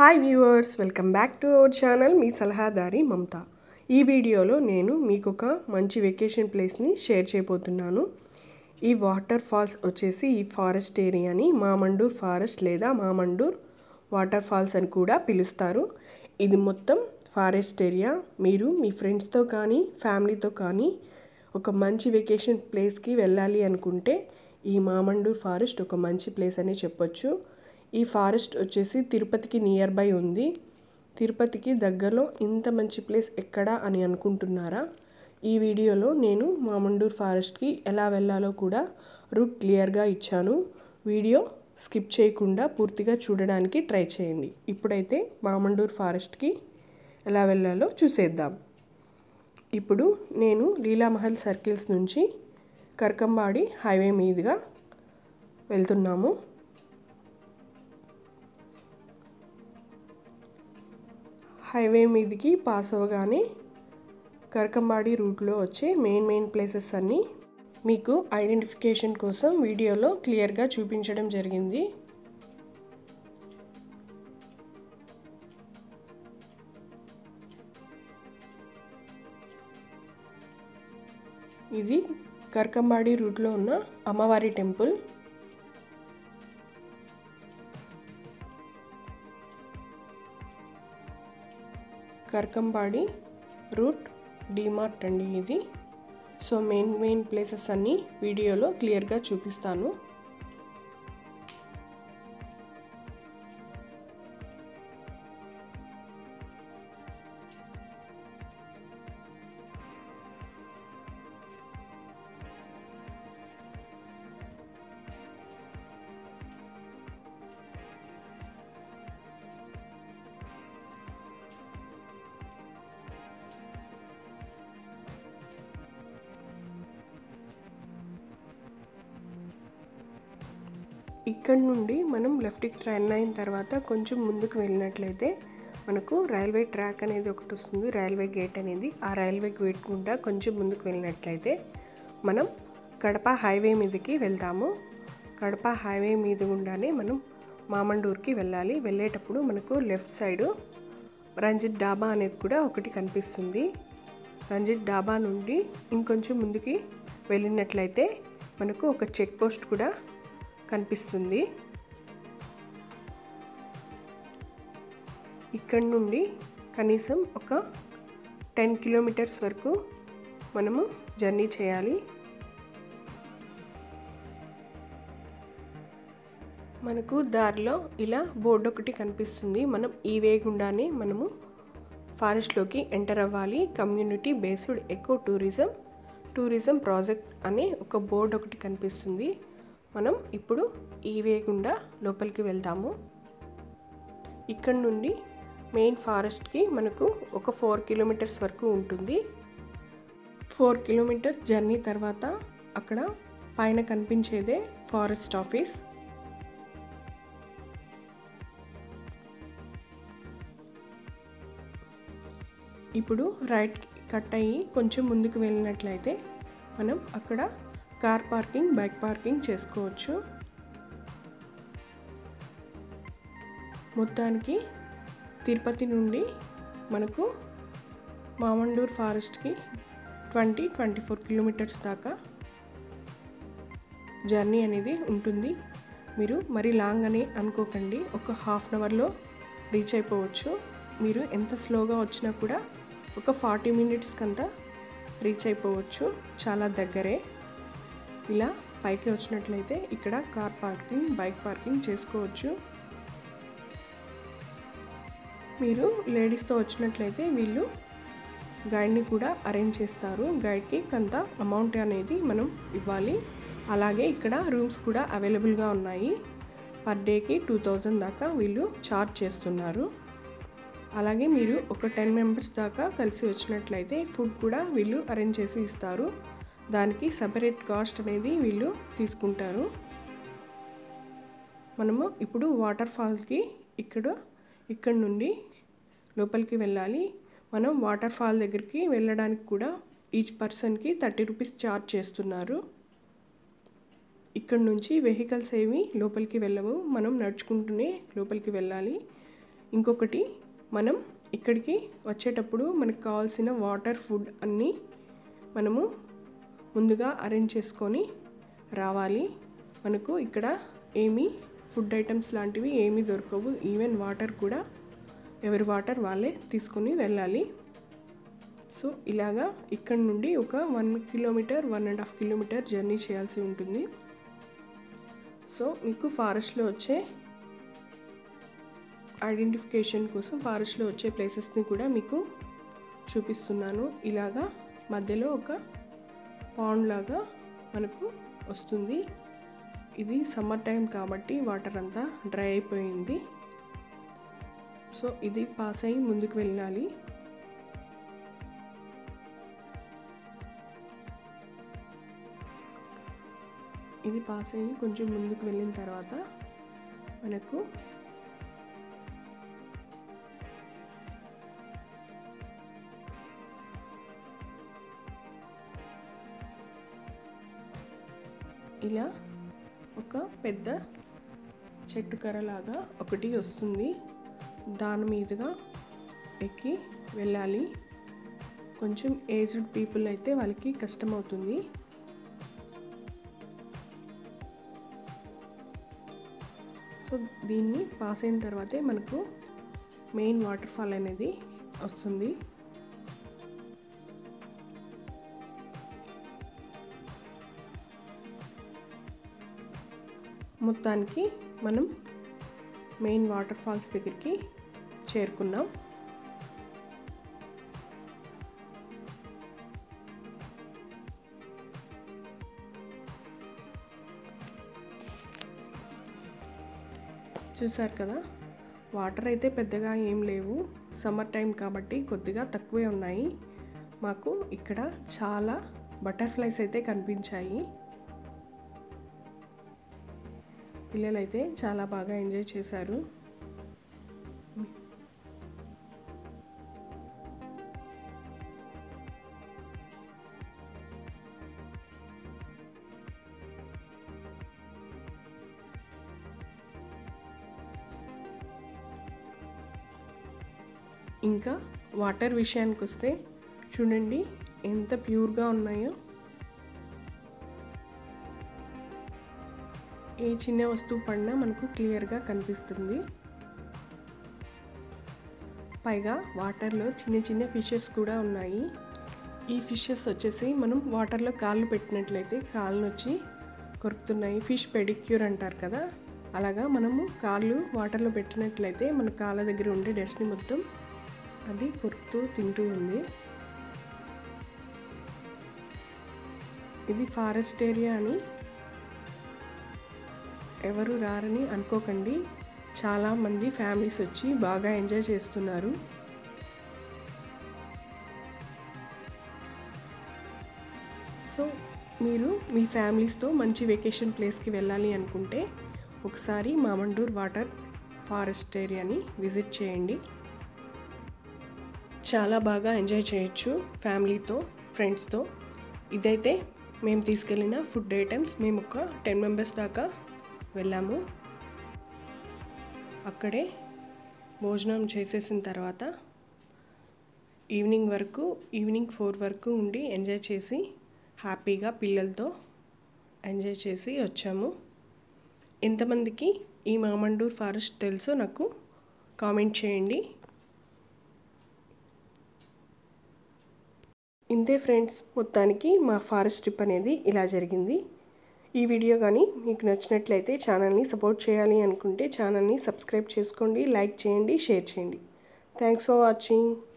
hi viewers welcome back to our channel మీ సలహాదారి మమత ఈ వీడియోలో నేను మీకు ఒక మంచి వెకేషన్ ప్లేస్ని షేర్ చేయబోతున్నాను ఈ వాటర్ ఫాల్స్ వచ్చేసి ఈ ఫారెస్ట్ ఏరియాని మామండూర్ ఫారెస్ట్ లేదా మామండూర్ వాటర్ ఫాల్స్ అని కూడా పిలుస్తారు ఇది మొత్తం ఫారెస్ట్ ఏరియా మీరు మీ ఫ్రెండ్స్తో కానీ ఫ్యామిలీతో కానీ ఒక మంచి వెకేషన్ ప్లేస్కి వెళ్ళాలి అనుకుంటే ఈ మామండూర్ ఫారెస్ట్ ఒక మంచి ప్లేస్ అని చెప్పొచ్చు ఈ ఫారెస్ట్ వచ్చేసి తిరుపతికి నియర్ బై ఉంది తిరుపతికి దగ్గరలో ఇంత మంచి ప్లేస్ ఎక్కడా అని అనుకుంటున్నారా ఈ వీడియోలో నేను మామండూర్ ఫారెస్ట్కి ఎలా వెళ్ళాలో కూడా రూట్ క్లియర్గా ఇచ్చాను వీడియో స్కిప్ చేయకుండా పూర్తిగా చూడడానికి ట్రై చేయండి ఇప్పుడైతే మామండూర్ ఫారెస్ట్కి ఎలా వెళ్ళాలో చూసేద్దాం ఇప్పుడు నేను లీలామహల్ సర్కిల్స్ నుంచి కరకంబాడి హైవే మీదుగా వెళ్తున్నాము హైవే మీదకి పాస్ అవ్వగానే కరకంబాడి రూట్లో వచ్చే మెయిన్ మెయిన్ ప్లేసెస్ అన్నీ మీకు ఐడెంటిఫికేషన్ కోసం వీడియోలో క్లియర్గా చూపించడం జరిగింది ఇది కరకంబాడి రూట్లో ఉన్న అమ్మవారి టెంపుల్ కరకంబాడి రూట్ డిమార్ట్ అండి ఇది సో మెయిన్ మెయిన్ ప్లేసెస్ అన్నీ వీడియోలో క్లియర్గా చూపిస్తాను ఇక్కడ నుండి మనం లెఫ్ట్కి టర్న్ అయిన తర్వాత కొంచెం ముందుకు వెళ్ళినట్లయితే మనకు రైల్వే ట్రాక్ అనేది ఒకటి వస్తుంది రైల్వే గేట్ అనేది ఆ రైల్వే గేట్ గుండా కొంచెం ముందుకు వెళ్ళినట్లయితే మనం కడప హైవే మీదకి వెళ్తాము కడప హైవే మీద గుండానే మనం మామండూర్కి వెళ్ళాలి వెళ్ళేటప్పుడు మనకు లెఫ్ట్ సైడు రంజిత్ డాబా అనేది కూడా ఒకటి కనిపిస్తుంది రంజిత్ డాబా నుండి ఇంకొంచెం ముందుకి వెళ్ళినట్లయితే మనకు ఒక చెక్ పోస్ట్ కూడా కనిపిస్తుంది ఇక్కడ నుండి కనీసం ఒక టెన్ కిలోమీటర్స్ వరకు మనము జర్నీ చేయాలి మనకు దారిలో ఇలా బోర్డు ఒకటి కనిపిస్తుంది మనం ఈ వే గుండానే మనము ఫారెస్ట్లోకి ఎంటర్ అవ్వాలి community based eco tourism tourism project అనే ఒక బోర్డు ఒకటి కనిపిస్తుంది మనం ఇప్పుడు ఈ వే గుండా లోపలికి వెళ్తాము ఇక్కడ నుండి మెయిన్ ఫారెస్ట్కి మనకు ఒక ఫోర్ కిలోమీటర్స్ వరకు ఉంటుంది ఫోర్ కిలోమీటర్స్ జర్నీ తర్వాత అక్కడ పైన కనిపించేదే ఫారెస్ట్ ఆఫీస్ ఇప్పుడు రైట్ కట్ అయ్యి కొంచెం ముందుకు వెళ్ళినట్లయితే మనం అక్కడ కార్ పార్కింగ్ బైక్ పార్కింగ్ చేసుకోవచ్చు మొత్తానికి తిరుపతి నుండి మనకు మామండూర్ ఫారెస్ట్కి ట్వంటీ ట్వంటీ ఫోర్ కిలోమీటర్స్ దాకా జర్నీ అనేది ఉంటుంది మీరు మరీ లాంగ్ అని అనుకోకండి ఒక హాఫ్ అన్ అవర్లో రీచ్ అయిపోవచ్చు మీరు ఎంత స్లోగా వచ్చినా కూడా ఒక ఫార్టీ మినిట్స్కి అంతా రీచ్ అయిపోవచ్చు చాలా దగ్గరే ఇలా పైకి వచ్చినట్లయితే ఇక్కడ కార్ పార్కింగ్ బైక్ పార్కింగ్ చేసుకోవచ్చు మీరు లేడీస్తో వచ్చినట్లయితే వీళ్ళు గైడ్ని కూడా అరేంజ్ చేస్తారు గైడ్కి కొంత అమౌంట్ అనేది మనం ఇవ్వాలి అలాగే ఇక్కడ రూమ్స్ కూడా అవైలబుల్గా ఉన్నాయి పర్ డేకి టూ థౌజండ్ దాకా వీళ్ళు ఛార్జ్ చేస్తున్నారు అలాగే మీరు ఒక టెన్ మెంబర్స్ దాకా కలిసి వచ్చినట్లయితే ఫుడ్ కూడా వీళ్ళు అరేంజ్ చేసి ఇస్తారు దానికి సపరేట్ కాస్ట్ అనేది వీళ్ళు తీసుకుంటారు మనము ఇప్పుడు వాటర్ ఫాల్కి ఇక్కడ ఇక్కడ నుండి లోపలికి వెళ్ళాలి మనం వాటర్ ఫాల్ దగ్గరికి వెళ్ళడానికి కూడా ఈచ్ పర్సన్కి థర్టీ రూపీస్ ఛార్జ్ చేస్తున్నారు ఇక్కడ నుంచి వెహికల్స్ ఏవి లోపలికి వెళ్ళవు మనం నడుచుకుంటూనే లోపలికి వెళ్ళాలి ఇంకొకటి మనం ఇక్కడికి వచ్చేటప్పుడు మనకు కావాల్సిన వాటర్ ఫుడ్ అన్నీ మనము ముందుగా అరేంజ్ చేసుకొని రావాలి మనకు ఇక్కడ ఏమీ ఫుడ్ ఐటమ్స్ లాంటివి ఏమీ దొరకవు ఈవెన్ వాటర్ కూడా ఎవరి వాటర్ వాళ్ళే తీసుకొని వెళ్ళాలి సో ఇలాగా ఇక్కడ నుండి ఒక one kilometer one and half kilometer journey చేయాల్సి ఉంటుంది సో మీకు ఫారెస్ట్లో వచ్చే ఐడెంటిఫికేషన్ కోసం ఫారెస్ట్లో వచ్చే ప్లేసెస్ని కూడా మీకు చూపిస్తున్నాను ఇలాగా మధ్యలో ఒక పాండ్ లాగా మనకు వస్తుంది ఇది సమ్మర్ టైం కాబట్టి వాటర్ అంతా డ్రై అయిపోయింది సో ఇది పాస్ అయ్యి ముందుకు వెళ్ళాలి ఇది పాస్ అయ్యి కొంచెం ముందుకు వెళ్ళిన తర్వాత మనకు ఇలా ఒక పెద్ద చెట్టు కర్రలాగా ఒకటి వస్తుంది దాని మీదుగా ఎక్కి వెళ్ళాలి కొంచెం ఏజ్డ్ పీపుల్ అయితే వాళ్ళకి కష్టం అవుతుంది సో దీన్ని పాస్ అయిన తర్వాతే మనకు మెయిన్ వాటర్ ఫాల్ అనేది వస్తుంది మొత్తానికి మనం మెయిన్ వాటర్ ఫాల్స్ దగ్గరికి చేరుకున్నాం చూసారు కదా వాటర్ అయితే పెద్దగా ఏం లేవు సమ్మర్ టైం కాబట్టి కొద్దిగా తక్కువే ఉన్నాయి మాకు ఇక్కడ చాలా బటర్ఫ్లైస్ అయితే కనిపించాయి పిల్లలైతే చాలా బాగా ఎంజాయ్ చేశారు ఇంకా వాటర్ విషయానికి వస్తే చూడండి ఎంత ప్యూర్గా ఉన్నాయో ఏ చిన్న వస్తువు పడినా మనకు క్లియర్గా కనిపిస్తుంది పైగా వాటర్లో చిన్న చిన్న ఫిషెస్ కూడా ఉన్నాయి ఈ ఫిషెస్ వచ్చేసి మనం వాటర్లో కాళ్ళు పెట్టినట్లయితే కాళ్ళు వచ్చి కొరుకుతున్నాయి ఫిష్ పెడిక్యూర్ అంటారు కదా అలాగా మనము కాళ్ళు వాటర్లో పెట్టినట్లయితే మన కాళ్ళ దగ్గర ఉండే డస్ట్ని మొత్తం అది కొరుకుతూ తింటూ ఉంది ఇది ఫారెస్ట్ ఏరియా అని ఎవరు రారని అనుకోకండి చాలామంది ఫ్యామిలీస్ వచ్చి బాగా ఎంజాయ్ చేస్తున్నారు సో మీరు మీ ఫ్యామిలీస్తో మంచి వెకేషన్ ప్లేస్కి వెళ్ళాలి అనుకుంటే ఒకసారి మామండూర్ వాటర్ ఫారెస్ట్ ఏరియాని విజిట్ చేయండి చాలా బాగా ఎంజాయ్ చేయొచ్చు ఫ్యామిలీతో ఫ్రెండ్స్తో ఇదైతే మేము తీసుకెళ్ళిన ఫుడ్ ఐటమ్స్ మేము ఒక టెన్ మెంబర్స్ దాకా వెళ్ళాము అక్కడే భోజనం చేసేసిన తర్వాత ఈవినింగ్ వరకు ఈవినింగ్ ఫోర్ వరకు ఉండి ఎంజాయ్ చేసి హ్యాపీగా పిల్లలతో ఎంజాయ్ చేసి వచ్చాము ఎంతమందికి ఈ మామండూర్ ఫారెస్ట్ తెలుసో నాకు కామెంట్ చేయండి ఇంతే ఫ్రెండ్స్ మొత్తానికి మా ఫారెస్ట్ ట్రిప్ అనేది ఇలా జరిగింది ఈ వీడియో కానీ మీకు నచ్చినట్లయితే ఛానల్ని సపోర్ట్ చేయాలి అనుకుంటే ఛానల్ని సబ్స్క్రైబ్ చేసుకోండి లైక్ చేయండి షేర్ చేయండి థ్యాంక్స్ ఫర్ వాచింగ్